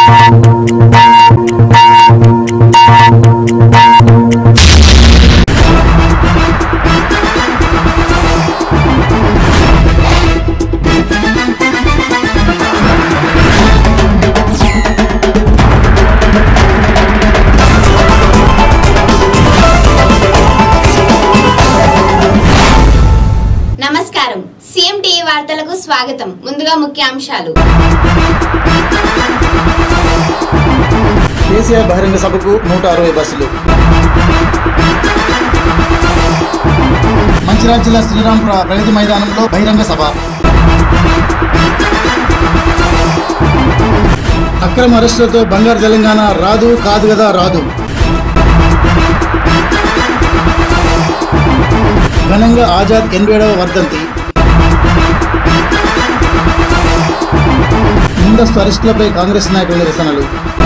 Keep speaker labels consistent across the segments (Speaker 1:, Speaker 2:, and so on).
Speaker 1: నమస్కారం CM TV వార్తలకు స్వాగతం ముందుగా ముఖ్యాంశాలు
Speaker 2: కేసీఆర్ బహిరంగ సభకు నూట అరవై బస్సులు మంచిర్యాల జిల్లా శ్రీరాంపుర ప్రగతి మైదానంలో బహిరంగ సభ అక్రమ అరెస్టులతో బంగారు తెలంగాణ రాదు కాదు కదా రాదు ఘనంగా ఆజాద్ ఎనభైడవ వర్ధంతి ముందస్తు అరెస్టులపై కాంగ్రెస్ నాయకుల నిరసనలు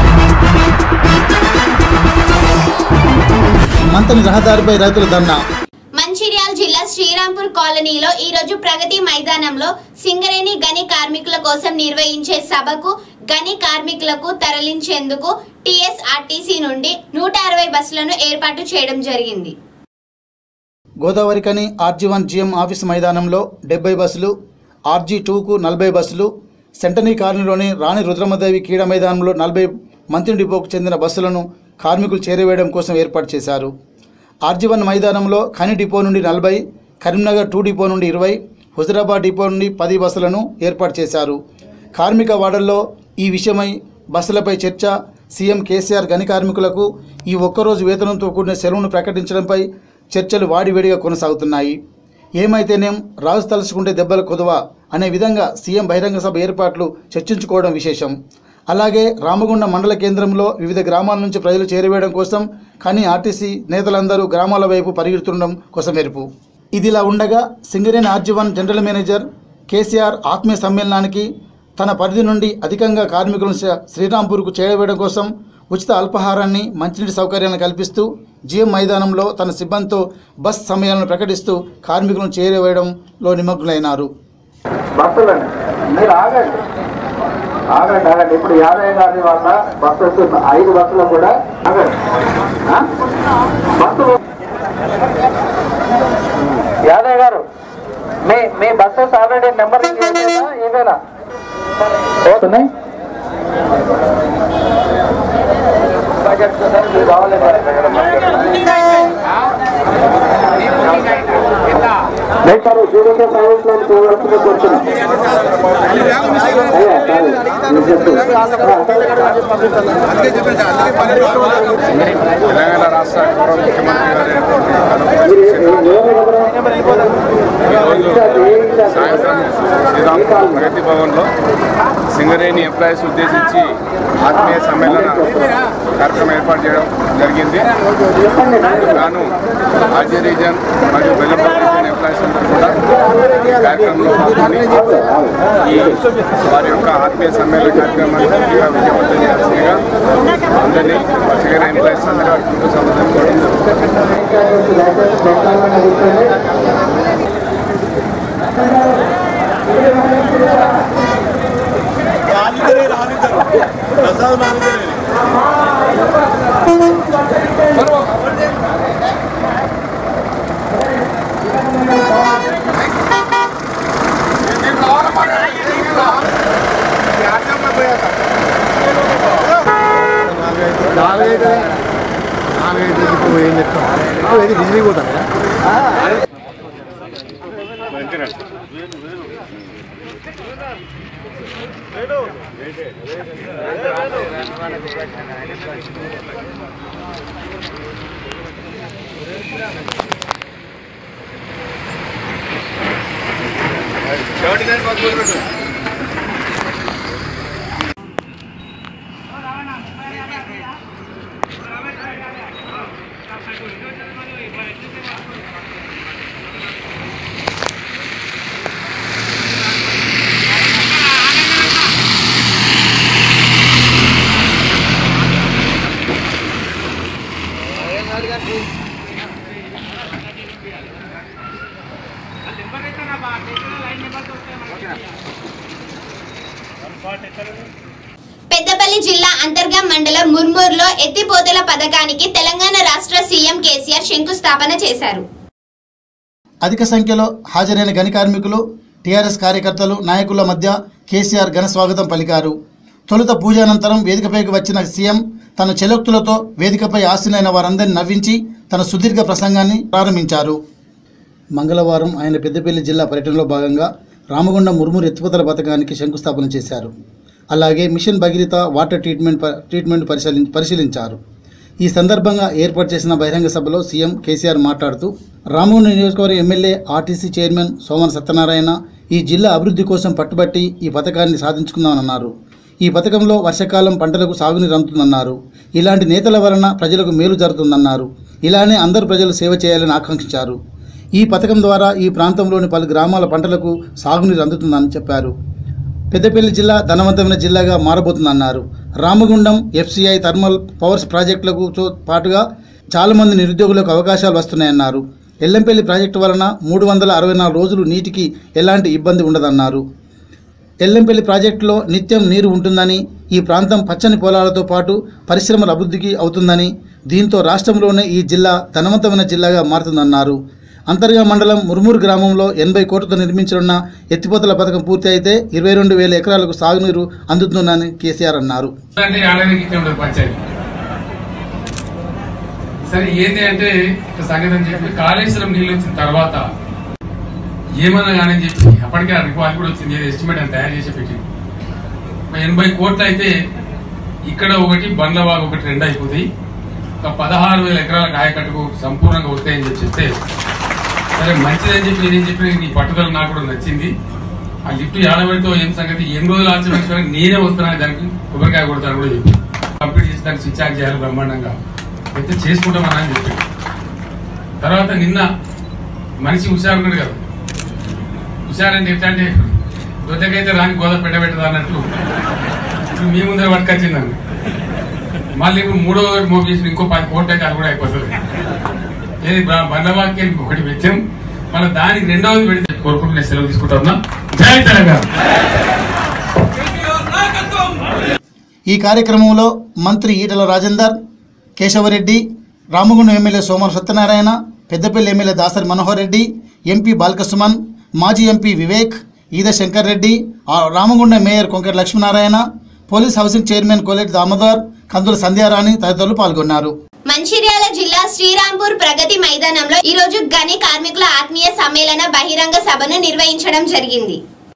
Speaker 2: మంతని రహదారిపై రైతుల ధర్నా
Speaker 1: మంచిర్యాల జిల్లా శ్రీరాంపూర్ కాలనీలో ఈ రోజు ప్రగతి మైదానంలో సింగరేణి గని కార్మికుల కోసం నిర్వహించే సభకు గని కార్మికులకు తరలించేందుకు టీఎస్ఆర్టీసీ నుండి నూట అరవై బస్సులను ఏర్పాటు చేయడం జరిగింది
Speaker 2: గోదావరి కని ఆర్జీ వన్ జిఎం ఆఫీస్ మైదానంలో డెబ్బై బస్సులు ఆర్జీ టూకు నలభై బస్సులు సెంటనీ కాలనీలోని రాణి రుద్రమదేవి క్రీడా మైదానంలో నలభై మంత్రి డిపోకు చెందిన బస్సులను కార్మికులు చేరవేయడం కోసం ఏర్పాటు చేశారు ఆర్జీ వన్ మైదానంలో ఖని డిపో నుండి నలభై కరీంనగర్ టూ డిపో నుండి ఇరవై హుజరాబాద్ డిపో నుండి పది బస్సులను ఏర్పాటు చేశారు కార్మిక వాడల్లో ఈ విషయమై బస్సులపై చర్చ సీఎం కేసీఆర్ గని కార్మికులకు ఈ ఒక్కరోజు వేతనంతో కూడిన సెలవును ప్రకటించడంపై చర్చలు వాడివేడిగా కొనసాగుతున్నాయి ఏమైతేనేం రాజు తలుచుకుంటే దెబ్బలు కొదవా అనే విధంగా సీఎం బహిరంగ సభ ఏర్పాట్లు చర్చించుకోవడం విశేషం అలాగే రామగుండ మండల కేంద్రంలో వివిధ గ్రామాల నుంచి ప్రజలు చేరవేయడం కోసం కానీ ఆర్టీసీ నేతలందరూ గ్రామాల వైపు పరిగెడుతుండడం కోసం మెరుపు ఇదిలా ఉండగా Singareni RG one general manager KCR ఆత్మీయ సమ్మేళనానికి తన పరిధి నుండి అధికంగా కార్మికులను శ్రీ- శ్రీరాంపూర్కు చేరవేయడం కోసం ఉచిత అల్పాహారాన్ని మంచినీటి సౌకర్యాలను కల్పిస్తూ జిఎం మైదానంలో తన సిబ్బందితో బస్ సమయాలను ప్రకటిస్తూ కార్మికులను చేరవేయడంలో నిమగ్నులైనారు
Speaker 3: బస్సులండి మీరు ఆగండి ఆగండి ఆగండి ఇప్పుడు యాదయ్య గారి వల్ల బస్సు వస్తుంది ఐదు బస్సులు కూడా ఆగండి ఆ? బస్సులు యాదయ్య గారు మీ మీ బస్సెస్ ఆల్రెడీ నెంబర్ ఏమైనా వస్తున్నాయి సార్ జీవిత ప్రయోజనం చేయవలసిన కూర్చున్నాం అయ్యా కాదు నేను
Speaker 4: తెలంగాణ రాష్ట్ర గౌరవ ముఖ్యమంత్రి గారైనటువంటి ఈరోజు సాయంత్రం శ్రీరాంపూర్ ప్రగతి భవన్లో సింగరేణి ఎంప్లాయీస్ ఉద్దేశించి ఆత్మీయ సమ్మేళన కార్యక్రమం ఏర్పాటు చేయడం జరిగింది గాను ఆర్జీ రీజన్ మరియు బెల్లంపల్లి రీజన్ ఎంప్లాయీస్ అందరూ కూడా ఈ కార్యక్రమంలో పాల్గొని ఈ వారి యొక్క ఆత్మీయ సమ్మేళన కార్యక్రమాన్ని పూర్తిగా విజయవంతం చేయాల్సిందిగా అందరినీ సింగరేణి ఎంప్లాయీస్ అందరూ కుటుంబ సభ్యులను కోరడం జరుగుతుంది
Speaker 1: పెద్దపల్లి జిల్లా అంతర్గం మండలం ముర్మూర్లో ఎత్తిపోతల పథకానికి తెలంగాణ రాష్ట్ర సీఎం కేసీఆర్ శంకుస్థాపన చేశారు
Speaker 2: అధిక సంఖ్యలో హాజరైన గని కార్మికులు టీఆర్ఎస్ కార్యకర్తలు నాయకుల మధ్య కేసీఆర్ ఘన స్వాగతం పలికారు తొలుత పూజ అనంతరం వేదికపైకి వచ్చిన సీఎం తన చెలోక్తులతో వేదికపై ఆసీనైన వారందరినీ నవ్వించి తన సుదీర్ఘ ప్రసంగాన్ని ప్రారంభించారు మంగళవారం ఆయన పెద్దపల్లి జిల్లా పర్యటనలో భాగంగా రామగుండం మురుమురు ఎత్తిపోతల పథకానికి శంకుస్థాపన చేశారు అలాగే మిషన్ భగీరథ వాటర్ ట్రీట్మెంట్ ప- ట్రీట్మెంట్ పరిశీలి పరిశీలించారు ఈ సందర్భంగా ఏర్పాటు చేసిన బహిరంగ సభలో సీఎం కేసీఆర్ మాట్లాడుతూ రామగుండం నియోజకవర్గం MLA RTC chairman Somana Satyanarayana ఈ జిల్లా అభివృద్ధి కోసం పట్టుబట్టి ఈ పథకాన్ని సాధించుకుందామన్నారు ఈ పథకంలో వర్షాకాలం పంటలకు సాగునీరు అందుతుందన్నారు ఇలాంటి నేతల వలన ప్రజలకు మేలు జరుగుతుందన్నారు ఇలానే అందరు ప్రజలు సేవ చేయాలని ఆకాంక్షించారు ఈ పథకం ద్వారా ఈ ప్రాంతంలోని పలు గ్రామాల పంటలకు సాగునీరు అందుతుందని చెప్పారు పెద్దపల్లి జిల్లా ధనవంతమైన జిల్లాగా మారబోతుందన్నారు రామగుండం ఎఫ్సిఐ థర్మల్ పవర్స్ ప్రాజెక్టులకు తో పాటుగా చాలామంది నిరుద్యోగులకు అవకాశాలు వస్తున్నాయన్నారు ఎల్లంపల్లి ప్రాజెక్టు వలన మూడు వందల అరవై నాలుగు రోజులు నీటికి ఎలాంటి ఇబ్బంది ఉండదన్నారు ఎల్లంపల్లి ప్రాజెక్టులో నిత్యం నీరు ఉంటుందని ఈ ప్రాంతం పచ్చని పొలాలతో పాటు పరిశ్రమల అభివృద్ధికి అవుతుందని దీంతో రాష్ట్రంలోనే ఈ జిల్లా ధనవంతమైన జిల్లాగా మారుతుందన్నారు అంతర్గా మండలం మురుమూరు గ్రామంలో ఎనభై కోట్లతో నిర్మించనున్న ఎత్తిపోతల పథకం పూర్తి అయితే ఇరవై రెండు వేల ఎకరాలకు సాగునీరు అందుతుందని కేసీఆర్ అన్నారు
Speaker 5: అంటే ఏడాదికి ఇట్లా ఉండదు పంచాయతీ సరే ఏంది అంటే ఇట్లా సంగతి అని చెప్పి కాళేశ్వరం నీళ్ళు వచ్చిన తర్వాత ఏమన్నా కానీ చెప్పి అప్పటికే ఆ రికార్డు కూడా వచ్చింది ఏదో ఎస్టిమేట్ అని తయారు చేసి పెట్టి ఎనభై కోట్లు అయితే ఇక్కడ ఒకటి బండ్లవాగు ఒకటి రెండు అయిపోతాయి ఒక పదహారు వేల ఎకరాల కాయకట్టుకు సంపూర్ణంగా వస్తాయని చెప్పి చెప్తే సరే మంచిదని చెప్పి నేనేం చెప్పి నీ పట్టుదల నాకు కూడా నచ్చింది ఆ లిఫ్ట్ ఏడబడితో ఏం సంగతి ఎన్ని రోజులు ఆచరించడానికి నేనే వస్తున్నాను దానికి కొబ్బరికాయ కొడతాను కూడా చెప్పి కంప్లీట్ చేసి దానికి స్విచ్ ఆన్ చేయాలి బ్రహ్మాండంగా అయితే చేసుకుంటామని అని చెప్పి తర్వాత నిన్న మనిషి హుషారున్నాడు కదా హుషారంటే ఎట్లా అంటే దొడ్డకైతే రాని గోద పెట్టబెట్టదా అన్నట్టు ఇప్పుడు మీ ముందర పట్టుకొచ్చిందండి మళ్ళీ ఇప్పుడు మూడో మోగేసిన ఇంకో పది కోట్ల అది కూడా అయిపోతుంది ఏది బండవాక్యం ఒకటి పెట్టాం మళ్ళీ దానికి రెండవది పెడితే కోరుకుంటున్న సెలవు తీసుకుంటా ఉన్నా జై తెలంగాణ
Speaker 2: ఈ కార్యక్రమంలో మంత్రి Eatala Rajender Keshavareddy Ramagundam MLA Somara Satyanarayana Peddapalli MLA Dasari Manohar Reddy MP Balkasuman మాజీ ఎంపీ వివేక్ ఈద శంకర్ రెడ్డి ఆ Ramagundam mayor Konkati Lakshminarayana police housing chairman Koleti Damodar Kandula Sandhyarani తదితరులు పాల్గొన్నారు
Speaker 1: మంచిర్యాల జిల్లా శ్రీరాంపూర్ ప్రగతి మైదానంలో ఈ రోజు గని కార్మికుల ఆత్మీయ సమ్మేళన బహిరంగ సభను నిర్వహించడం జరిగింది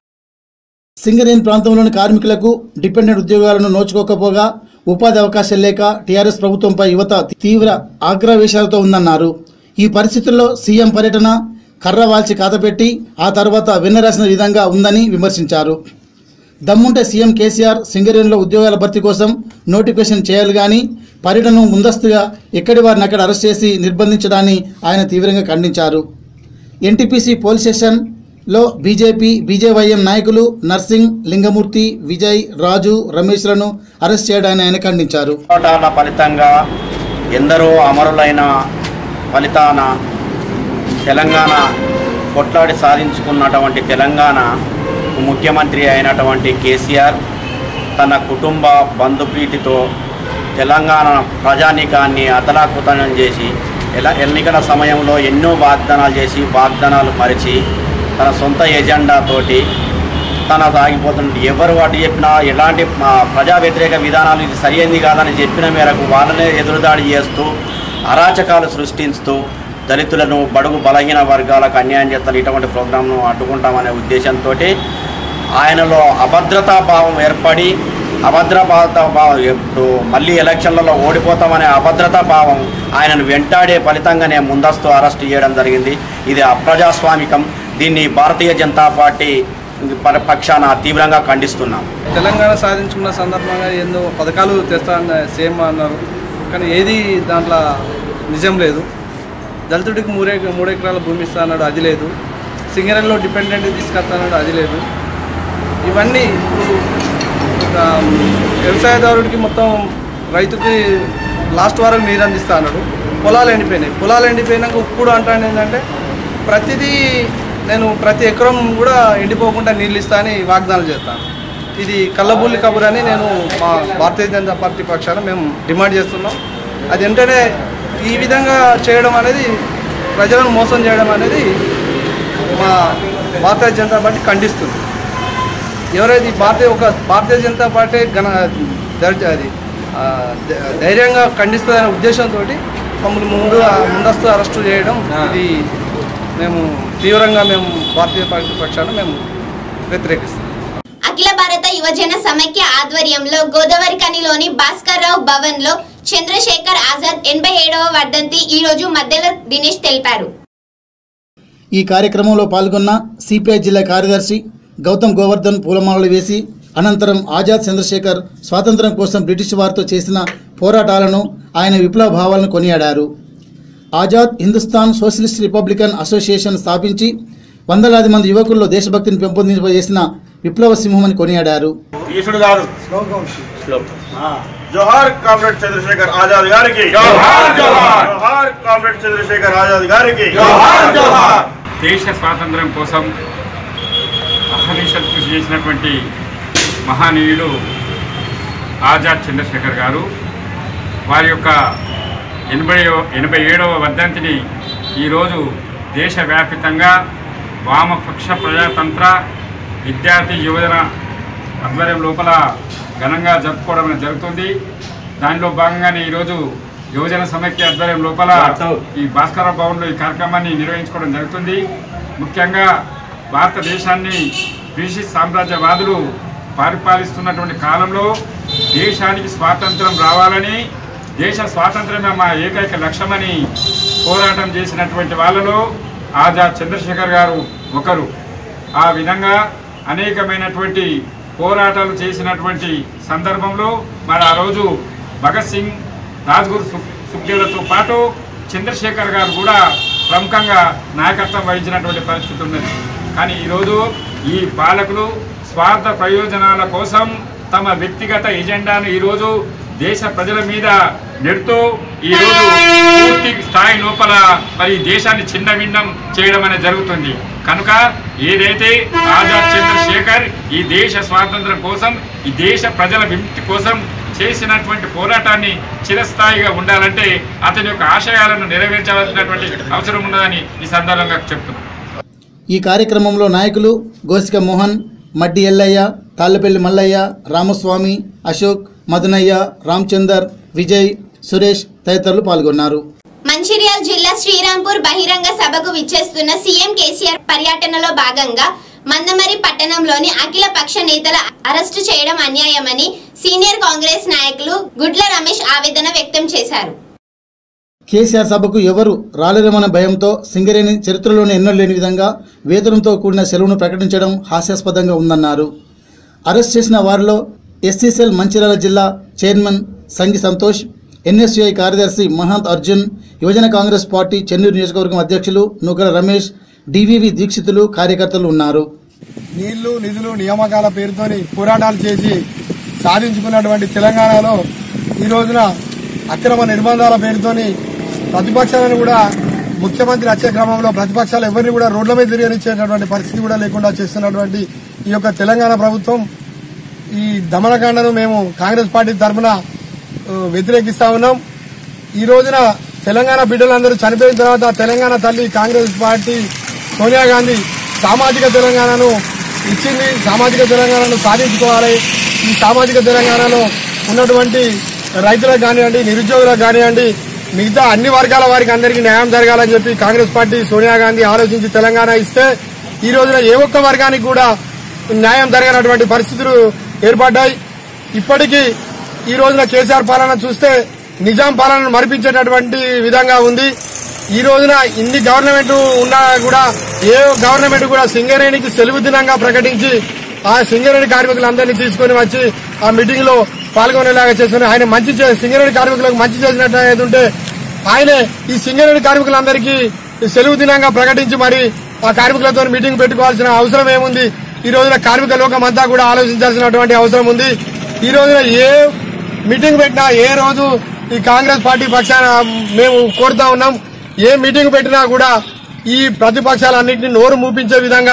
Speaker 2: సింగరేణి ప్రాంతంలోని కార్మికులకు డిపెండెంట్ ఉద్యోగాలను నోచుకోకపోగా ఉపాధి అవకాశాలు లేక టీఆర్ఎస్ ప్రభుత్వంపై యువత తీవ్ర ఆగ్రహవేశాలతో ఉందన్నారు ఈ పరిస్థితుల్లో సీఎం పర్యటన కర్ర వాల్చి కాతపెట్టి ఆ తర్వాత వెన్నరాసిన విధంగా ఉందని విమర్శించారు దమ్ముంటే సీఎం కేసీఆర్ సింగరేణిలో ఉద్యోగాల భర్తీ కోసం నోటిఫికేషన్ చేయాలి కానీ పర్యటనను ముందస్తుగా ఎక్కడి వారిని అక్కడ అరెస్ట్ చేసి నిర్బంధించడాన్ని ఆయన తీవ్రంగా ఖండించారు ఎన్టీపీసీ పోలీస్ స్టేషన్లో బీజేపీ బీజేవైఎం నాయకులు నర్సింగ్ లింగమూర్తి విజయ్ రాజు రమేష్లను అరెస్ట్ చేయడాన్ని ఆయన ఖండించారు
Speaker 6: పోరాటాల ఫలితంగా ఎందరో అమరులైన ఫలితాన తెలంగాణ కొట్లాడి సాధించుకున్నటువంటి తెలంగాణ ముఖ్యమంత్రి అయినటువంటి కేసీఆర్ తన కుటుంబ బంధుప్రీతితో తెలంగాణ ప్రజానీకాన్ని అతలాకుతలం చేసి ఎలా ఎన్నికల సమయంలో ఎన్నో వాగ్దానాలు చేసి వాగ్దానాలు మరిచి తన సొంత ఎజెండాతోటి తన సాగిపోతుంది ఎవరు వాటి చెప్పినా ఎలాంటి ఆ, ప్రజా వ్యతిరేక విధానాలు ఇది సరైనది కాదని చెప్పిన మేరకు వాళ్ళనే ఎదురుదాడి చేస్తూ అరాచకాలు సృష్టిస్తూ దళితులను బడుగు బలహీన వర్గాలకు అన్యాయం చేస్తారు ఇటువంటి ప్రోగ్రాంను అడ్డుకుంటామనే ఉద్దేశంతో ఆయనలో అభద్రతా భావం ఏర్పడి అభద్రతా భావం ఇప్పుడు మళ్ళీ ఎలక్షన్లలో ఓడిపోతామనే అభద్రతా భావం ఆయనను వెంటాడే ఫలితంగానే ముందస్తు అరెస్ట్ చేయడం జరిగింది ఇది అప్రజాస్వామికం దీన్ని భారతీయ జనతా పార్టీ ప- పక్షాన తీవ్రంగా ఖండిస్తున్నాం
Speaker 7: తెలంగాణ సాధించుకున్న సందర్భంగా ఎన్నో పథకాలు తెస్తా అన్న సేమ్ అన్నారు కానీ ఏది దాంట్లో నిజం లేదు దళితుడికి మూడే మూడు ఎకరాల భూమి ఇస్తా అన్నాడు అది లేదు సింగరేణిలో డిపెండెంట్ తీసుకొస్తా అన్నాడు అది లేదు ఇవన్నీ ఒక వ్యవసాయదారుడికి మొత్తం రైతుకి లాస్ట్ వరకు నీరు అందిస్తా అన్నాడు పొలాలు ఎండిపోయినాయి పొలాలు ఎండిపోయినాక ఇప్పుడు అంటాడు ఏంటంటే ప్రతిదీ నేను ప్రతి ఎకరం కూడా ఎండిపోకుండా నీళ్ళు ఇస్తా అని వాగ్దానాలు చేస్తాను ఇది కళ్ళబుల్లి కబుర్ అని నేను మా భారతీయ జనతా పార్టీ పక్షాన మేము డిమాండ్ చేస్తున్నాం అది వెంటనే ఈ విధంగా చేయడం అనేది ప్రజలను మోసం చేయడం అనేది మా భారతీయ జనతా పార్టీ ఖండిస్తుంది ఎవరైతే ఈ భారతీయ ఒక భారతీయ జనతా పార్టీ ఘన దర్జ అది ఆ, ధై- ధైర్యంగా ఖండిస్తుందనే ఉద్దేశంతో మమ్మల్ని ముందు ముందస్తు అరెస్టు చేయడం ఇది మేము తీవ్రంగా మేము భారతీయ పార్టీ పక్షాన మేము వ్యతిరేకిస్తాం
Speaker 1: అఖిల భారత యువజన సమైక్య ఆధ్వర్యంలో గోదావరి కనిలోని భాస్కర్ రావు భవన్ లో చంద్రశేఖర్ ఆజాద్ ఎనభై ఏడవ వర్ధంతి ఈ రోజు మధ్యలో దినేష్ తెలిపారు
Speaker 2: ఈ కార్యక్రమంలో పాల్గొన్న సిపిఐ జిల్లా కార్యదర్శి గౌతమ్ గోవర్ధన్ పూలమాలలు వేసి అనంతరం ఆజాద్ చంద్రశేఖర్ స్వాతంత్రం కోసం బ్రిటిష్ వారితో చేసిన పోరాటాలను ఆయన విప్లవ భావాలను కొనియాడారు Azad Hindustan socialist republican association స్థాపించి వందలాది మంది యువకుల్లో దేశభక్తిని పెంపొందింపజేసిన విప్లవ సింహమని కొనియాడారు
Speaker 8: ఈసుడు గారు జోహార్ కామ్రేడ్ చంద్రశేఖర్ ఆజాద్ గారికి
Speaker 4: జోహార్, జోహార్.
Speaker 8: జోహార్ కామ్రేడ్ చంద్రశేఖర్ ఆజాద్ గారికి
Speaker 5: దేశ స్వాతంత్ర్యం కోసం అహర్నిశలు కృషి చేసినటువంటి మహానీయుడు ఆజాద్ చంద్రశేఖర్ గారు వారి యొక్క ఎనభై ఎనభై ఏడవ వర్ధంతిని ఈరోజు దేశవ్యాపితంగా వామపక్ష ప్రజాతంత్ర విద్యార్థి యువజన ఆధ్వర్యం లోపల ఘనంగా జరుపుకోవడం అనేది జరుగుతుంది దానిలో భాగంగానే ఈరోజు యువజన సమైక్య ఆధ్వర్యం లోపల ఈ భాస్కర భవన్లో ఈ కార్యక్రమాన్ని నిర్వహించుకోవడం జరుగుతుంది ముఖ్యంగా భారతదేశాన్ని బ్రిటిష్ సామ్రాజ్యవాదులు పరిపాలిస్తున్నటువంటి కాలంలో దేశానికి స్వాతంత్రం రావాలని దేశ స్వాతంత్రమే మా ఏకైక లక్ష్యమని పోరాటం చేసినటువంటి వాళ్ళలో ఆజాద్ చంద్రశేఖర్ గారు ఒకరు ఆ విధంగా అనేకమైనటువంటి పోరాటాలు చేసినటువంటి సందర్భంలో మరి ఆ రోజు భగత్ సింగ్ రాజ్గురు సుఖ్ సుఖ్దేవ్లతో పాటు చంద్రశేఖర్ గారు కూడా ప్రముఖంగా నాయకత్వం వహించినటువంటి పరిస్థితి ఉన్నది కానీ ఈరోజు ఈ పాలకులు స్వార్థ ప్రయోజనాల కోసం తమ వ్యక్తిగత ఎజెండాను ఈరోజు దేశ ప్రజల మీద నెడుతూ ఈరోజు పూర్తి స్థాయి లోపల మరి ఈ దేశాన్ని చిన్నభిన్నం చేయడం అనేది జరుగుతుంది కనుక ఏదైతే ఆజాద్ చంద్రశేఖర్ ఈ దేశ స్వాతంత్రం కోసం ఈ దేశ ప్రజల విముక్తి కోసం చేసినటువంటి పోరాటాన్ని చిరస్థాయిగా ఉండాలంటే అతని యొక్క ఆశయాలను నెరవేర్చవలసినటువంటి అవసరం ఉన్నదని ఈ సందర్భంగా చెప్తున్నాను
Speaker 2: ఈ కార్యక్రమంలో నాయకులు గోసిక మోహన్ మడ్డి ఎల్లయ్య తాళ్ళపల్లి మల్లయ్య రామస్వామి అశోక్ మదనయ్య రామచందర్ విజయ్ సురేష్ తదితరులు పాల్గొన్నారు
Speaker 1: మంచిర్యాల జిల్లా శ్రీరాంపూర్ బహిరంగ సభకు విచ్చేస్తున్న సీఎం కేసీఆర్ పర్యటనలో భాగంగా మందమరి పట్టణంలోని అఖిల పక్ష నేతల అరెస్టు చేయడం అన్యాయమని సీనియర్ కాంగ్రెస్ నాయకులు గుడ్ల రమేష్ ఆవేదన వ్యక్తం చేశారు
Speaker 2: కేసీఆర్ సభకు ఎవరు రాలేరేమన్న భయంతో సింగరేణి చరిత్రలోనే ఎన్నో లేని విధంగా వేతనంతో కూడిన సెలవును ప్రకటించడం హాస్యాస్పదంగా ఉందన్నారు అరెస్ట్ చేసిన వారిలో ఎస్సీసెల్ మంచిర్యాల జిల్లా చైర్మన్ సంగి సంతోష్ ఎన్ఎస్యుఐ కార్యదర్శి మహంత్ అర్జున్ యువజన కాంగ్రెస్ పార్టీ చెన్నూరు నియోజకవర్గం అధ్యక్షులు నూకల రమేష్ డివివి దీక్షితులు కార్యకర్తలు ఉన్నారు
Speaker 9: నీళ్లు నిధులు నియామకాల పేరుతోని పోరాటాలు చేసి సాధించుకున్నటువంటి తెలంగాణలో ఈ రోజున అక్రమ నిర్బంధాల పేరుతోని ప్రతిపక్షాలను కూడా ముఖ్యమంత్రి వచ్చే క్రమంలో ప్రతిపక్షాలు ఎవరిని కూడా రోడ్ల మీద తిరగనిచ్చేటటువంటి పరిస్థితి కూడా లేకుండా చేస్తున్నటువంటి ఈ యొక్క తెలంగాణ ప్రభుత్వం ఈ దమనకాండను మేము కాంగ్రెస్ పార్టీ తరఫున ఆ, వ్యతిరేకిస్తా ఉన్నాం ఈ రోజున తెలంగాణ బిడ్డలందరూ చనిపోయిన తర్వాత తెలంగాణ తల్లి కాంగ్రెస్ పార్టీ సోనియా గాంధీ సామాజిక తెలంగాణను ఇచ్చింది సామాజిక తెలంగాణను సాధించుకోవాలి ఈ సామాజిక తెలంగాణలో ఉన్నటువంటి రైతులకు కానివ్వండి నిరుద్యోగులకు కానివ్వండి మిగతా అన్ని వర్గాల వారికి అందరికీ న్యాయం జరగాలని చెప్పి కాంగ్రెస్ పార్టీ సోనియా గాంధీ ఆలోచించి తెలంగాణ ఇస్తే ఈ రోజున ఏ ఒక్క వర్గానికి కూడా న్యాయం జరగనటువంటి పరిస్థితులు ఏర్పడ్డాయి ఇప్పటికీ ఈ రోజున కేసీఆర్ పాలన చూస్తే నిజాం పాలనను మరిపించేటటువంటి విధంగా ఉంది ఈ రోజున ఇన్ని గవర్నమెంట్ ఉన్నా కూడా ఏ గవర్నమెంట్ కూడా సింగరేణికి సెలవు దినంగా ప్రకటించి ఆ సింగరేణి కార్మికులందరినీ తీసుకొని వచ్చి ఆ మీటింగ్ లో పాల్గొనేలాగా చేసుకుని ఆయన మంచి చే- సింగరేణి కార్మికులకు మంచి చేసినట్టు ఏది ఉంటే ఆయనే ఈ సింగరేణి కార్మికులందరికీ సెలవు దినంగా ప్రకటించి మరి ఆ కార్మికులతో మీటింగ్ పెట్టుకోవాల్సిన అవసరం ఏముంది ఈ రోజున కార్మిక లోకం అంతా కూడా ఆలోచించాల్సినటువంటి అవసరం ఉంది ఈ రోజున ఏ మీటింగ్ పెట్టినా ఏ రోజు ఈ కాంగ్రెస్ పార్టీ పక్షాన మేము కోరుతా ఉన్నాం ఏ మీటింగ్ పెట్టినా కూడా ఈ ప్రతిపక్షాలన్నింటినీ నోరు మూపించే విధంగా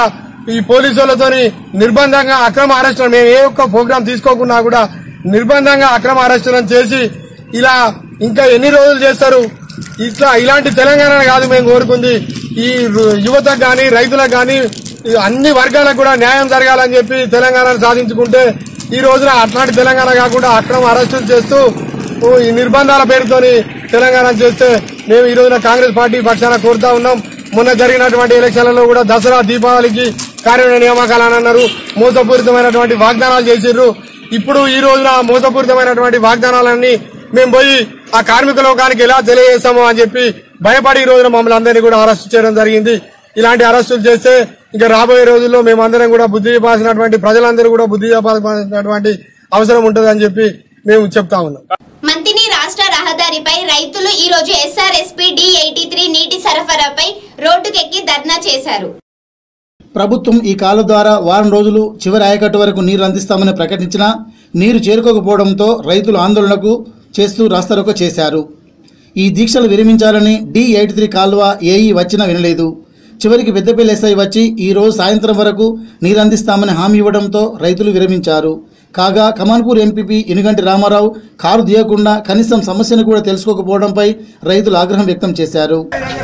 Speaker 9: ఈ పోలీసు వాళ్ళతోని నిర్బంధంగా అక్రమ అరెస్టులు మేము ఏ ఒక్క ప్రోగ్రాం తీసుకోకున్నా కూడా నిర్బంధంగా అక్రమ అరెస్టులను చేసి ఇలా ఇంకా ఎన్ని రోజులు చేస్తారు ఇట్లా ఇలాంటి తెలంగాణ కాదు మేము కోరుకుంది ఈ రు- యువతకు గాని రైతులకు గాని ఈ అన్ని వర్గాలకు కూడా న్యాయం జరగాలని చెప్పి తెలంగాణను సాధించుకుంటే ఈ రోజున అట్లాంటి తెలంగాణ కాకుండా అక్రమ అరెస్టులు చేస్తూ ఓ ఈ నిర్బంధాల పేరుతోని తెలంగాణ చేస్తే మేము ఈ రోజున కాంగ్రెస్ పార్టీ పక్షాన కోరుతా ఉన్నాం మొన్న జరిగినటువంటి ఎలక్షన్లలో కూడా దసరా దీపావళికి కార్యనిర్వహణ నియామకాలు అని అన్నారు మోసపూరితమైనటువంటి వాగ్దానాలు చేసిర్రు ఇప్పుడు ఈ రోజున మోసపూరితమైనటువంటి వాగ్దానాలన్నీ మేము పోయి ఆ కార్మిక లోకానికి ఎలా తెలియజేస్తామో అని చెప్పి భయపడి ఈ రోజున మమ్మల్ని అందరినీ కూడా అరెస్ట్ చేయడం జరిగింది ఇలాంటి అరెస్టులు చేస్తే ఇంకా రాబోయే రోజుల్లో మేమందరం కూడా బుద్ధి చెప్పాల్సినటువంటి ప్రజలందరూ కూడా బుద్ధి చెప్పాల్సినటువంటి అవసరం ఉంటుందని చెప్పి మేము చెప్తా ఉన్నాం
Speaker 1: మంతిని రాష్ట్ర రహదారిపై రైతులు ఈ రోజు ఎస్ఆర్ఎస్పీ డి ఎయిటీ త్రీ నీటి సరఫరాపై రోడ్డుకెక్కి ధర్నా చేశారు
Speaker 2: ప్రభుత్వం ఈ కాల ద్వారా వారం రోజులు చివరి ఆయకట్టు వరకు నీరు అందిస్తామని ప్రకటించినా నీరు చేరుకోకపోవడంతో రైతులు ఆందోళనకు చేస్తూ రాస్తారోకో చేశారు ఈ దీక్షలు విరమించాలని డి ఎయిటీ త్రీ కాల్వ ఏఈ వచ్చినా వినలేదు చివరికి పెద్దపల్లి ఎస్ఐ వచ్చి ఈ రోజు సాయంత్రం వరకు నీరు అందిస్తామని హామీ ఇవ్వడంతో రైతులు విరమించారు కాగా కమాన్పూర్ ఎంపీపీ ఇనుగంటి రామారావు కారు తీయకుండా కనీసం సమస్యను కూడా తెలుసుకోకపోవడంపై రైతులు ఆగ్రహం వ్యక్తం చేశారు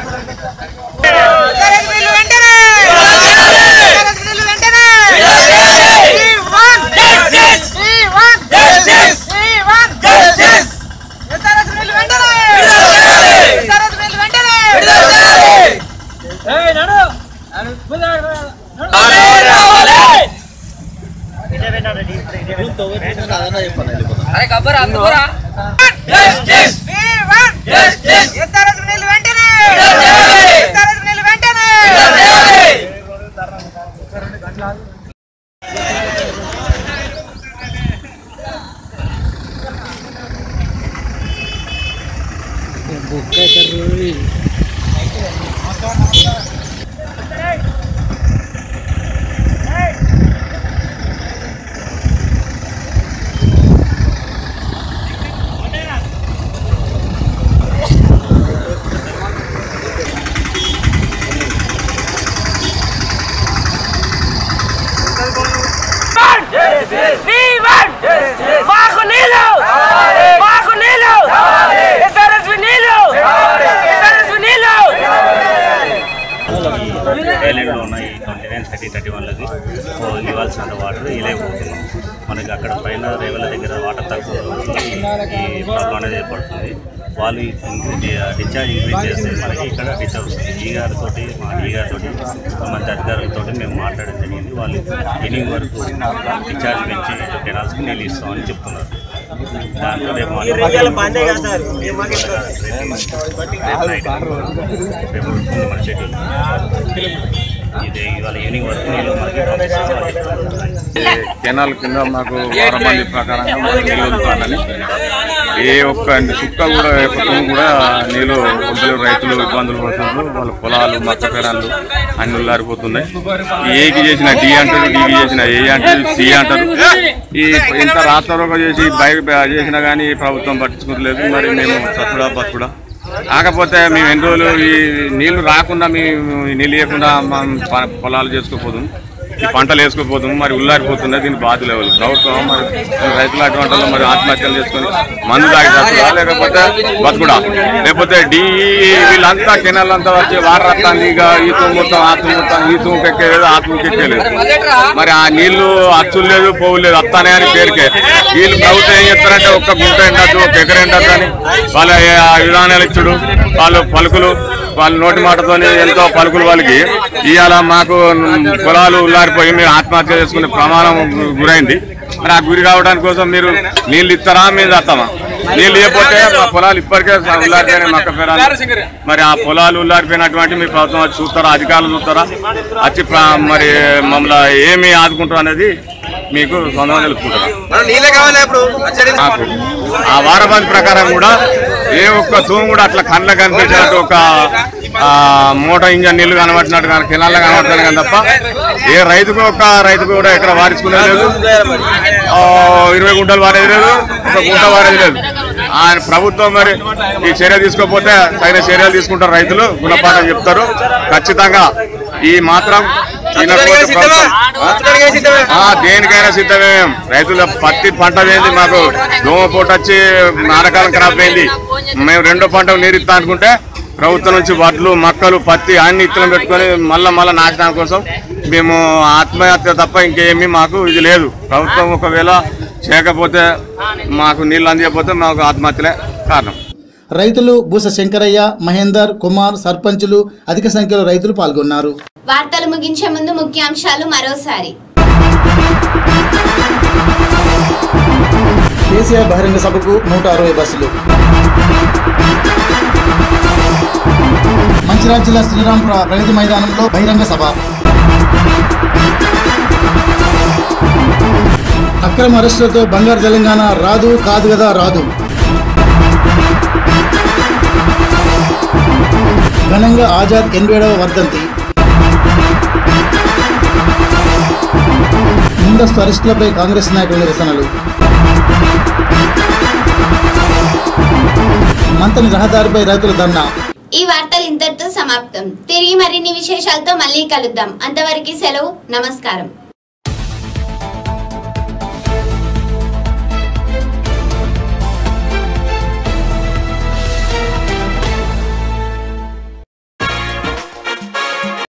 Speaker 10: మాకు నీళ్ళు మాకు నీళ్ళు ఎస్ఆర్ఎస్పి నీళ్ళు ఎస్ఆర్ఎస్పి నీళ్ళు
Speaker 11: ఐలాండ్లో ఉన్న ఈ ట్వంటీ నైన్ థర్టీ థర్టీ వన్లకి ఇవ్వాల్సిన వాటర్ ఇలేకపోతున్నాం మనకి అక్కడ పైన రేవుల దగ్గర వాటర్ తక్కువ ఉంది. ఈ ప్రాబ్లం అనేది ఏర్పడుతుంది వాళ్ళు డిశ్చార్జ్ ఇంక్రీజ్ చేస్తే మనకి ఇక్కడ డిశ్చార్జ్ వస్తుంది ఈ గారితో మా ఈ గారితో మంత్రి అధికారులతో మేము మాట్లాడడం జరిగింది వాళ్ళు ఈవినింగ్ వరకు డిశ్చార్జ్ పెంచి కెనాల్స్కి నీళ్ళు ఇస్తామని చెప్తున్నారు దాంట్లో రేపు మార్నింగ్ రేపు నైట్ రేపు ఉంటుంది మన షెడ్యూల్ ఇది ఇవాళ ఈవినింగ్ వరకు నీళ్ళు మనకి పంపిస్తామని చెప్తున్నారు.
Speaker 4: కెనాల్ కింద మాకు వారపల్లి ప్రకారంగా మాకు నీళ్ళు వదులుతానని ఏ ఒక్క చుక్క కూడా ఏ ఒక్క తూము కూడా నీళ్ళు వద్దలు రైతులు ఇబ్బందులు పడుతున్నారు వాళ్ళ పొలాలు మక్క పెరాలు అన్ని ఉల్లారిపోతున్నాయి ఈ ఏకి చేసిన డి అంటారు డివి చేసిన ఏ అంటారు సి అంటారు ఈ ఇంత రాత్రోగా చేసి బయట చేసినా కానీ ప్రభుత్వం పట్టించుకోవట్లేదు మరి మేము సత్తుడా బతుకుడా కాకపోతే మేము ఎన్ని రోజులు ఈ నీళ్లు రాకుండా మేము నీళ్ళు ఇవ్వకుండా మనం ప- పొలాలు చేసుకోపోదు ఈ పంటలు వేసుకోపోతాం మరి ఉల్లారిపోతున్నాయి దీనికి బాధ్యులు ఎవరు ప్రభుత్వం మరి రైతులు అటువంటి వాళ్ళు మరి ఆత్మహత్యలు చేసుకొని మందు తాగి చస్తురా లేకపోతే బతుకుడా లేకపోతే డి వీళ్ళంతా కెనాల్ అంతా వచ్చి వాటర్ వస్తుంది ఇక ఈ తూము మొత్తం ఆ తూము మొత్తం ఈ తూముకి ఎక్కేలేదు ఆ తూముకి ఎక్కేలేదు మరి ఆ నీళ్లు అచ్చులు లేదు పోవు లేదు వస్తానే అని పేరుకే వీళ్ళు ప్రభుత్వం ఏం చెప్తారంటే ఒక్క గుంట ఎండద్దు ఒక ఎకర ఎండద్దు అని వాళ్ళ ఆ విధానాలు ఇచ్చుడు వాళ్ళు పలుకులు వాళ్ళ నోటి మాటతోనే ఎంతో పలుకులు వాళ్ళకి ఇవాళ మాకు పొలాలు ఉల్లారిపోయి మీరు ఆత్మహత్య చేసుకునే ప్రమాదం గు- గురైంది మరి ఆ గురి కావడానికి కోసం మీరు నీళ్ళు ఇస్తారా మేము చేస్తామా నీళ్ళు ఇవ్వకపోతే మా పొలాలు ఇప్పటికే ఉల్లారిపోయినాయి మక్క పొలాలు మరి ఆ పొలాలు ఉల్లారిపోయినటువంటి మీ ప్రభుత్వం వచ్చి చూస్తారా అధికారులు చూస్తారా వచ్చి ప్ర- మరి మమ్మల్ని ఏమి ఆదుకుంటారు అనేది మీకు సొంతంగా తెలుసుకుంటారా
Speaker 10: నీళ్ళే కావాలి ఇప్పుడు
Speaker 4: నాకు ఆ వారబంద్ ప్రకారం కూడా ఏ ఒక్క తూము కూడా అట్లా కళ్ళ కనిపించినట్టు ఒక ఆ, మోటార్ ఇంజన్ నీళ్లు కనబట్టినట్టు కానీ కినాల్లో కనబడుతుంది కానీ తప్ప ఏ రైతుకు ఒక రైతుకు కూడా ఎక్కడ వారించుకునేది లేదు ఆ, ఇరవై గుంటలు వారేది లేదు ఒక గుంట వారేది లేదు ఆయన ప్రభుత్వం మరి ఈ చర్య తీసుకోకపోతే తగిన చర్యలు తీసుకుంటారు రైతులు గుణపాఠం చెప్తారు ఖచ్చితంగా ఈ మాత్రం ఈయనపోతే ప్రభుత్వం- ఆ, దేనికైనా సిద్ధమే రైతుల పత్తి పంట వేయింది మాకు దోమ పూట వచ్చి నానకాలం ఖరాబ్ అయింది మేము రెండో పంట నీరు ఇస్తా అనుకుంటే ప్రభుత్వం నుంచి వడ్లు మక్కలు పత్తి అన్ని ఇత్తనం పెట్టుకొని మళ్ళా మళ్ళా నాశనం కోసం మేము ఆత్మహత్య తప్ప ఇంకేమీ మాకు ఇది లేదు ప్రభుత్వం ఒకవేళ చేయకపోతే మాకు నీళ్ళు అందియకపోతే మాకు ఆత్మహత్యలే కారణం
Speaker 2: రైతులు బూస శంకరయ్య మహేందర్ కుమార్ సర్పంచులు అధిక సంఖ్యలో రైతులు పాల్గొన్నారు
Speaker 1: వార్తలు ముగించే ముందు ముఖ్యాంశాలు మరోసారి
Speaker 2: కేసీఆర్ బహిరంగ సభకు నూట అరవై బస్సులు మంచిర్యాల జిల్లా శ్రీరాంపుర ప్రగతి మైదానంలో బహిరంగ సభ అక్రమ అరెస్టులతో బంగారు తెలంగాణ రాదు కాదు కదా రాదు ఘనంగా ఆజాద్ ఎనభైడవ వర్ధంతి ముందస్తు అరెస్టులపై కాంగ్రెస్ నాయకుల నిరసనలు మంతని రహదారిపై రైతుల ధర్నా
Speaker 1: ఈ వార్తలు ఇంతటితో సమాప్తం తిరిగి మరిన్ని విశేషాలతో మళ్ళీ కలుద్దాం అంతవరకు సెలవు నమస్కారం